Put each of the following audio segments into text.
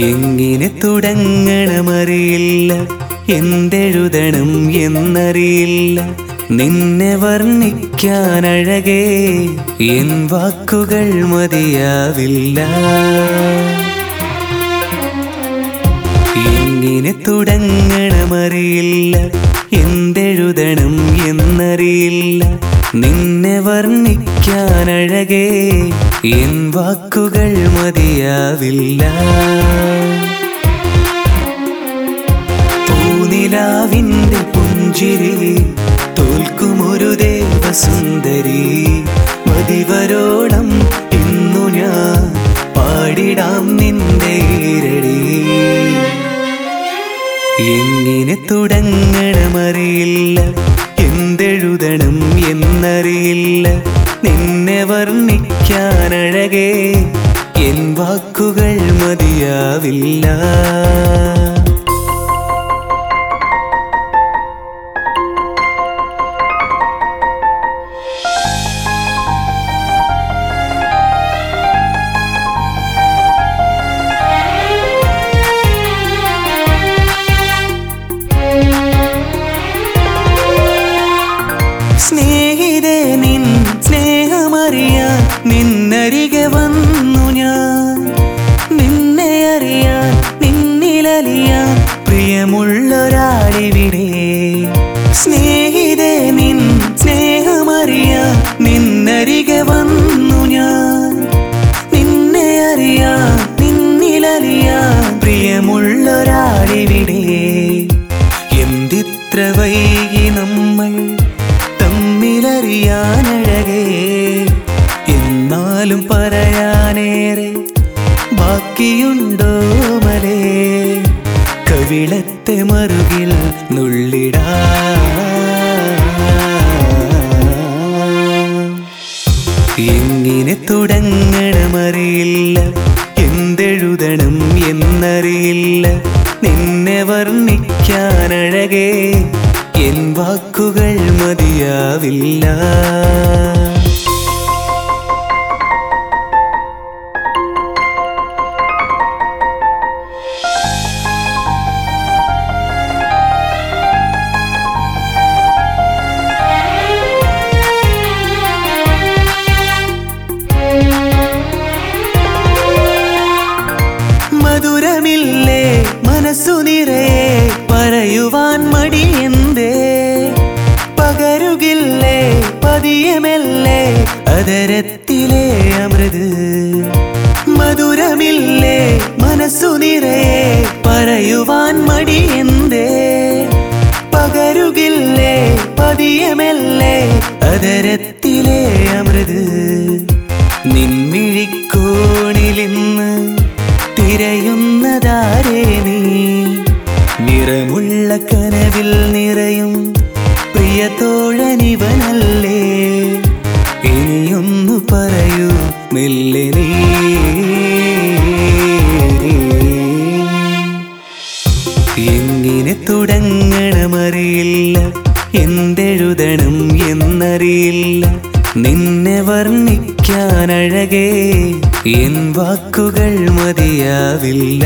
എങ്ങനെ തുടങ്ങണമറിയില്ല എന്തെഴുതണം എന്നറിയില്ല നിന്നെ വർണ്ണിക്കാനഴകേ എൻ വാക്കുകൾ മതിയാവില്ല എങ്ങനെ തുടങ്ങണമറിയില്ല എന്തെഴുതണം എന്നറിയില്ല നിന്നെ വർണ്ണിക്കാനഴകേ എൻ വാക്കുകൾ മതിയാവില്ല പൂനിലാവിന്റെ പുഞ്ചിരി തോൽക്കുമൊരു ദേവസുന്ദരി മതിവരോളം ഇന്നു ഞാൻ പാടിടാം നിന്റെ ഈരടി എങ്ങനെ തുടങ്ങണമറിയില്ല എന്തെഴുതണം എന്നറിയില്ല നിന്നെ വർണ്ണിക്കാനഴകേ എൻ വാക്കുകൾ മതിയാവില്ല സ്നേഹിതേ നിൻ സ്നേഹമറിയാൻ നിന്നരികെ വന്നു ഞാൻ നിന്നെ അറിയാൻ നിന്നിലലിയാൻ പ്രിയമുള്ളൊരാളിവിടെ സ്നേഹിതേ നിൻ സ്നേഹമറിയാൻ നിന്നരികെ വന്നു ഞാൻ നിന്നെ അറിയാൻ നിന്നിലലിയാൻ പ്രിയമുള്ളൊരാളിവിടെ എന്തിത്ര വൈകി നമ്മൾ തമ്മിലറിയാനഴകേ എന്നാലും പറയാനേറെ ബാക്കിയുണ്ടോ മലേ കവിളത്തെ മറുകിൽ നുള്ളിടാ എങ്ങനെ തുടങ്ങണമറിയില്ല എന്തെഴുതണം എന്നറിയില്ല നിന്നെ വർണ്ണിക്കാനഴകേ എൻ വാക്കുകൾ മതിയാവില്ല മധുരമില്ലേ മനസ്സു നിറയെ പറയുവാൻ മടിയെന്തേ പകരുകില്ലേ പതിയമല്ലേ അതരത്തിലെ അമൃത് മധുരമില്ലേ മനസ്സു നിറയെ പറയുവാൻ മടിയെന്തേ പകരുകില്ലേ പതിയമല്ലേ അതരത്തിലെ അമൃത് നിൻമിഴിക്കോണിലിന്ന് തിരയുന്നതാരേ നീ നിറമുള്ള കനവിൽ നിറയും പ്രിയ തോഴനിവനല്ലേ ഇനിയൊന്നു പറയൂ മെല്ലെ നീ എങ്ങനെ തുടങ്ങണമറിയില്ല എന്തെഴുതണം എന്നറിയില്ല നിന്നെ വർണ്ണിക്കാനഴകേ എൻ വാക്കുകൾ മതിയാവില്ല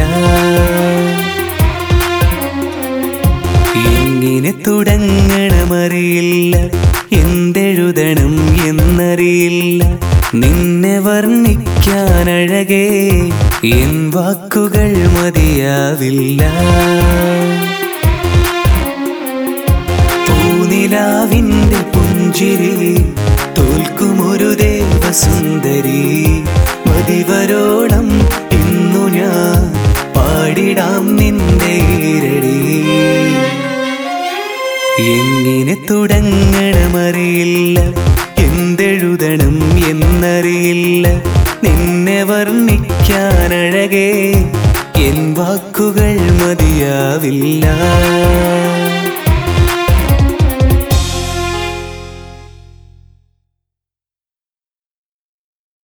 എങ്ങനെ തുടങ്ങണമറിയില്ല എന്തെഴുതണം എന്നറിയില്ല നിന്നെ വർണ്ണിക്കാനഴകേ എൻ വാക്കുകൾ മതിയാവില്ല പൂനിലാവിന്റെ പുഞ്ചിരി തോൽക്കുമൊരു ദേവസുന്ദരി മതിവരോളം ഇന്നു ഞാൻ പാടിടാം നിന്റെ ഈരടി എങ്ങനെ തുടങ്ങണമറിയില്ല എന്തെഴുതണം എന്നറിയില്ല നിന്നെ വർണ്ണിക്കാനഴകേ എൻ വാക്കുകൾ മതിയാവില്ല